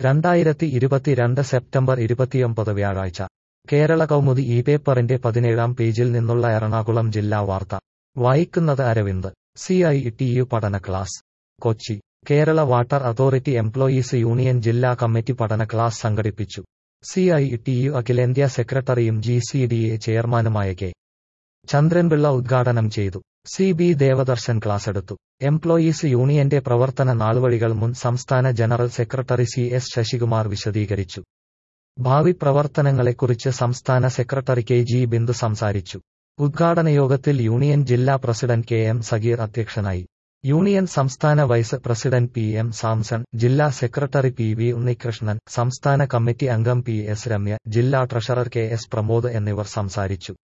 രണ്ടായിരത്തി ഇരുപത്തിരണ്ട് സെപ്റ്റംബർ ഇരുപത്തിയൊമ്പത് വ്യാഴാഴ്ച കേരള കൗമുദി ഈ പേപ്പറിന്റെ പതിനേഴാം പേജിൽ നിന്നുള്ള എറണാകുളം ജില്ലാ വാർത്ത വായിക്കുന്നത് Aravind C I T U പഠന class Kochi Kerala water authority employees union ജില്ലാ കമ്മിറ്റി പഠന ക്ലാസ് സംഘടിപ്പിച്ചു സി ഐ ടി യു അഖിലേന്ത്യാ സെക്രട്ടറിയും ജി സി ഡി എ ചെയർമാനുമായ കെ ചന്ദ്രൻപിള്ള ഉദ്ഘാടനം ചെയ്തു സി ബി ദേവദർശൻ ക്ലാസെടുത്തു എംപ്ലോയീസ് യൂണിയന്റെ പ്രവർത്തന നാളുവഴികൾ മുൻ സംസ്ഥാന general secretary C S Sasikumar വിശദീകരിച്ചു ഭാവി പ്രവർത്തനങ്ങളെക്കുറിച്ച് സംസ്ഥാന സെക്രട്ടറി കെ ജി ബിന്ദു സംസാരിച്ചു ഉദ്ഘാടന യോഗത്തിൽ യൂണിയൻ ജില്ലാ പ്രസിഡന്റ് കെ എം സഗീർ അധ്യക്ഷനായി യൂണിയൻ സംസ്ഥാന vice president P M Samson ജില്ലാ സെക്രട്ടറി പി വി ഉണ്ണികൃഷ്ണൻ സംസ്ഥാന കമ്മിറ്റി അംഗം പി എസ് രമ്യ ജില്ലാ ട്രഷറർ കെ എസ് പ്രമോദ് എന്നിവർ സംസാരിച്ചു